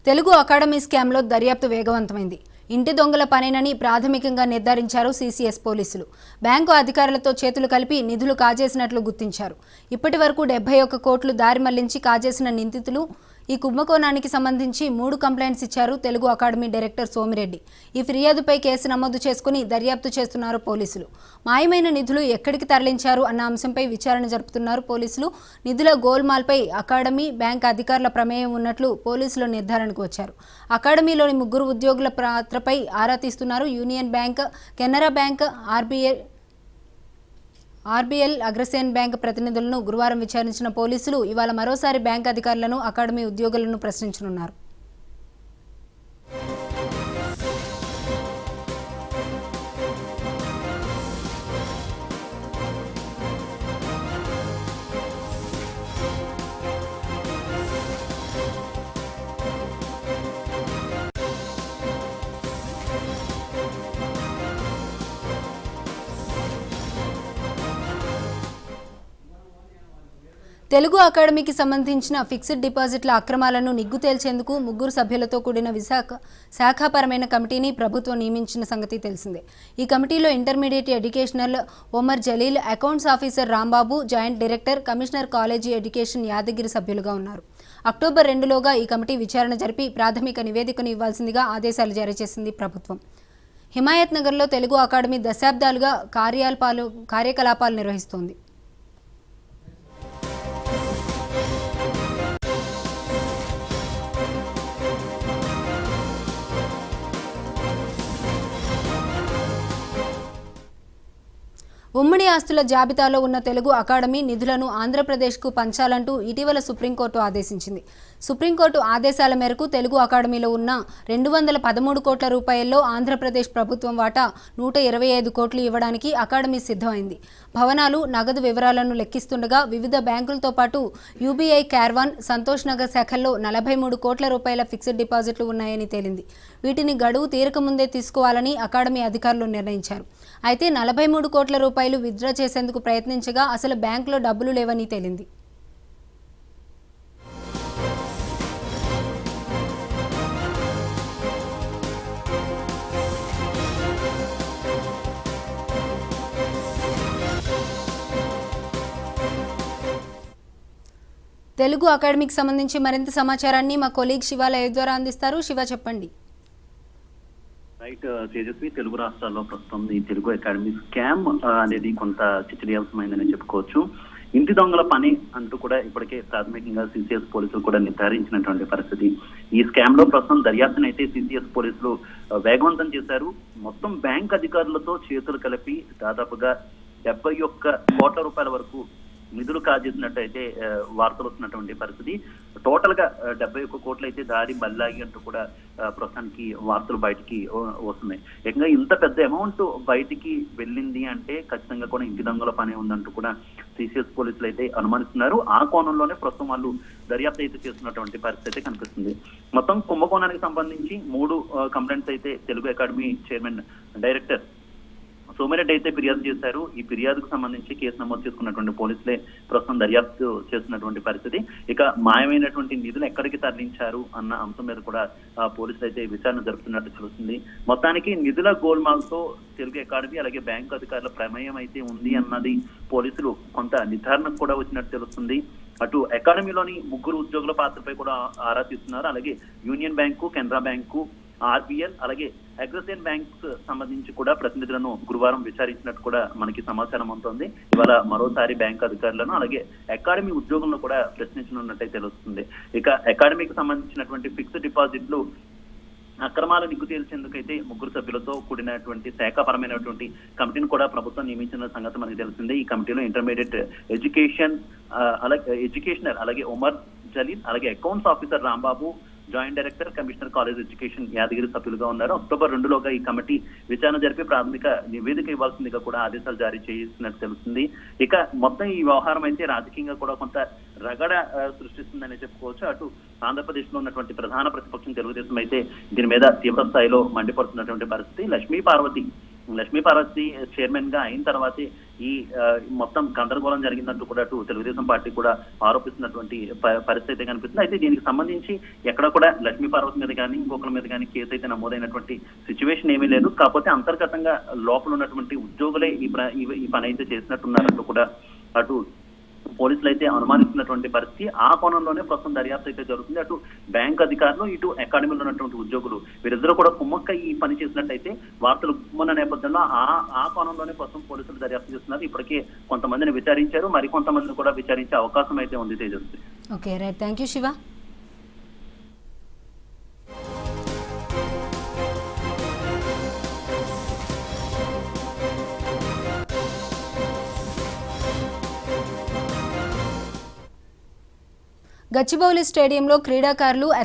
Telugu academy స్కామ్లో దర్యాప్తు వేగవంతమైంది ఇంటి దొంగల పనేనని ప్రాథమికంగా నిర్ధారించారు సీసీఎస్ పోలీసులు బ్యాంకు అధికారులతో చేతులు కలిపి నిధులు కాజేసినట్లు గుర్తించారు ఇప్పటి వరకు డెబ్బై ఒక్క కోట్లు దారి మళ్లించి కాజేసిన నిందితులు ఈ కుంభకోణానికి సంబంధించి మూడు కంప్లైంట్స్ ఇచ్చారు తెలుగు అకాడమీ డైరెక్టర్ సోమిరెడ్డి ఈ ఫిర్యాదుపై కేసు నమోదు చేసుకుని దర్యాప్తు చేస్తున్నారు పోలీసులు మాయమైన నిధులు ఎక్కడికి తరలించారు అన్న అంశంపై విచారణ జరుపుతున్నారు పోలీసులు నిధుల గోల్మాల్పై అకాడమీ బ్యాంక్ అధికారుల ప్రమేయం ఉన్నట్లు పోలీసులు నిర్ధారణకు వచ్చారు అకాడమీలోని ముగ్గురు ఉద్యోగుల పాత్రపై ఆరా తీస్తున్నారు union bank Canara bank RBI RBL Agrasen bank ప్రతినిధులను గురువారం విచారించిన పోలీసులు ఇవాళ మరోసారి బ్యాంక్ అధికారులను అకాడమీ ఉద్యోగులను ప్రశ్నించనున్నారు తెలుగు అకాడమీకి సంబంధించిన ఫిక్స్డ్ డిపాజిట్ల అక్రమాలను నిగ్గు తేల్చేందుకు ముగ్గురు సభ్యులతో కూడిన విశాఖ శాఖాపరమైన కమిటీని ప్రభుత్వం నియమించిన సంగతి తెలిసిందే ఈ కమిటీలో intermediate educational Omar Jalil accounts officer Rambabu joint director commissioner college education Yadagiri సభ్యులుగా ఉన్నారు అక్టోబర్ రెండులోగా ఈ కమిటీ విచారణ జరిపి ప్రాథమిక నివేదికను ఇవ్వాల్సిందిగా ఆదేశాలు జారీ చేసింది ప్రభుత్వం హిమాయత్ నగర్లో తెలుగు అకాడమీ దశాబ్దాలుగా కార్యాలపాలు కార్యకలాపాలు నిర్వహిస్తోంది ఉమ్మడి ఆస్తుల జాబితాలో ఉన్న తెలుగు అకాడమీ నిధులను ఆంధ్రప్రదేశ్కు పంచాలంటూ ఇటీవల సుప్రీంకోర్టు ఆదేశించింది సుప్రీంకోర్టు ఆదేశాల మేరకు తెలుగు అకాడమీలో ఉన్న రెండు వందల పదమూడు కోట్ల రూపాయల్లో ఆంధ్రప్రదేశ్ ప్రభుత్వం వాటా నూట ఇరవై ఐదు కోట్లు ఇవ్వడానికి అకాడమీ సిద్ధమైంది భవనాలు నగదు వివరాలను లెక్కిస్తుండగా వివిధ బ్యాంకులతో పాటు యూబీఐ క్యార్వాన్ సంతోష్ నగర్ శాఖల్లో నలభై మూడు కోట్ల రూపాయల ఫిక్స్డ్ డిపాజిట్లు ఉన్నాయని తేలింది వీటిని గడువు తీరకముందే తీసుకోవాలని అకాడమీ అధికారులు నిర్ణయించారు అయితే నలభై మూడు కోట్ల రూపాయలు విత్డ్రా చేసేందుకు ప్రయత్నించగా అసలు బ్యాంకులో డబ్బులు లేవని తేలింది తెలుగు అకాడమీకి సంబంధించి మరింత సమాచారాన్ని మా కొలీగ్ శివ లైవ్ ద్వారా అందిస్తారు శివ చెప్పండి రైట్ తేజస్వి తెలుగు రాష్ట్రాల్లో ప్రస్తుతం ఈ తెలుగు అకాడమీ స్కామ్ ఆ, అనేది కొంత చర్చనీయాంశమైందని చెప్పుకోవచ్చు ఇంటి దొంగల పని అంటూ కూడా ఇప్పటికే ప్రాథమికంగా సిసిఎస్ పోలీసులు కూడా నిర్ధారించినటువంటి పరిస్థితి ఈ స్కామ్ లో ప్రస్తుతం దర్యాప్తును అయితే సిసిఎస్ పోలీసులు ఆ, వేగవంతం చేశారు మొత్తం బ్యాంక్ అధికారులతో చేతులు కలిపి దాదాపుగా డెబ్బై ఒక్క కోట్ల రూపాయల వరకు నిధులు కాజేసినట్టయితే ఆ, వార్తలు వస్తున్నటువంటి పరిస్థితి టోటల్ గా ఆ, డెబ్బై ఒక్క కోట్లు అయితే దారి బల్లాగి అంటూ కూడా ఆ, ప్రస్తుతానికి వార్తలు బయటికి వ- వస్తున్నాయి ఏకంగా ఇంత పెద్ద అమౌంట్ బయటికి వెళ్ళింది అంటే ఖచ్చితంగా కూడా ఇంటి దొంగల పని ఉందంటూ కూడా సిసిఎస్ పోలీసులు అయితే అనుమానిస్తున్నారు ఆ కోణంలోనే ప్రస్తుతం వాళ్ళు దర్యాప్తు అయితే చేస్తున్నటువంటి పరిస్థితి అయితే కనిపిస్తుంది మొత్తం కుంభకోణానికి సంబంధించి మూడు కంప్లైంట్స్ అయితే Telugu academy chairman director Somireddy అయితే ఫిర్యాదు చేశారు ఈ ఫిర్యాదుకు సంబంధించి కేసు నమోదు చేసుకున్నటువంటి పోలీసులే ప్రస్తుతం దర్యాప్తు చేస్తున్నటువంటి పరిస్థితి ఇక మాయమైనటువంటి నిధులు ఎక్కడికి తరలించారు అన్న అంశం మీద కూడా ఆ, పోలీసులు అయితే విచారణ జరుపుతున్నట్టు తెలుస్తుంది మొత్తానికి నిధుల గోల్మాల్తో తెలుగు అకాడమీ అలాగే బ్యాంకు అధికారుల ప్రమేయం అయితే ఉంది అన్నది పోలీసులు కొంత నిర్ధారణకు కూడా వచ్చినట్టు తెలుస్తుంది అటు అకాడమీలోని ముగ్గురు ఉద్యోగుల పాత్రపై కూడా ఆరా తీస్తున్నారు అలాగే union bank Canara bank RBL అలాగే అగ్రసేన్ బ్యాంక్ సంబంధించి కూడా ప్రతినిధులను గురువారం విచారించినట్టు కూడా మనకి సమాచారం అందుతోంది ఇవాళ మరోసారి బ్యాంక్ అధికారులను అలాగే అకాడమీ ఉద్యోగులను కూడా ప్రశ్నించనున్నట్టే తెలుస్తుంది ఇక అకాడమీకి సంబంధించినటువంటి ఫిక్స్డ్ డిపాజిట్లు అక్రమాలు నిగ్గు తేల్చేందుకైతే ముగ్గురు సభ్యులతో కూడినటువంటి శాఖాపరమైనటువంటి కమిటీని కూడా ప్రభుత్వం నియమించిన సంగతి మనకి తెలిసిందే ఈ కమిటీలో ఇంటర్మీడియట్ ఎడ్యుకేషన్ ఆ, అలాగే ఎడ్యుకేషనర్ అలాగే ఉమర్ జలీల్ అలాగే accounts officer Rambabu joint director commissioner college education Yadagiri సభ్యులుగా ఉన్నారు అక్టోబర్ రెండులోగా ఈ కమిటీ విచారణ జరిపి ప్రాథమిక నివేదిక ఇవ్వాల్సిందిగా కూడా ఆదేశాలు జారీ చేసినట్టు తెలుస్తుంది ఇక మొత్తం ఈ వ్యవహారం అయితే రాజకీయంగా కూడా కొంత రగడ ఆ, సృష్టిస్తుందని చెప్పుకోవచ్చు అటు ఆంధ్రప్రదేశ్ లో ఉన్నటువంటి ప్రధాన ప్రతిపక్షం తెలుగుదేశం అయితే దీని మీద తీవ్ర స్థాయిలో మండిపడుతున్నటువంటి పరిస్థితి లక్ష్మీ పార్వతి లక్ష్మీ పార్వతి చైర్మన్ గా అయిన తర్వాతే ఈ ఆ, మొత్తం గందరగోళం జరిగిందంటూ కూడా అటు తెలుగుదేశం పార్టీ కూడా ఆరోపిస్తున్నటువంటి ప- పరిస్థితి అయితే కనిపిస్తుంది అయితే దీనికి సంబంధించి ఎక్కడ కూడా లక్ష్మీ పార్వతి మీద కానీ ఇంకొకరి మీద కానీ కేసు అయితే నమోదైనటువంటి సిచ్యువేషన్ ఏమీ లేదు కాకపోతే అంతర్గతంగా లోపల ఉన్నటువంటి ఉద్యోగులే ఈ ప్ర- ఈ- ఈ పని అయితే చేసినట్టున్నారంటూ కూడా అటు పోలీసులు అయితే అనుమానిస్తున్నటువంటి పరిస్థితి ఆ కోణంలోనే ప్రస్తుతం దర్యాప్తు అయితే జరుగుతుంది అటు బ్యాంక్ అధికారులు ఇటు అకాడమీలో ఉన్నటువంటి ఉద్యోగులు వీరిద్దరూ కూడా కుమ్మక్క ఈ పని చేసినట్టయితే వార్తలు గుమ్మన్న నేపథ్యంలో ఆ ఆ కోణంలోనే ప్రస్తుతం పోలీసులు దర్యాప్తు చేస్తున్నారు ఇప్పటికే కొంతమందిని విచారించారు మరి కొంతమందిని కూడా విచారించే అవకాశం అయితే ఉంది Tejaswi okay right thank you Shiva Gachibowli స్టేడియంలో క్రీడాకారులు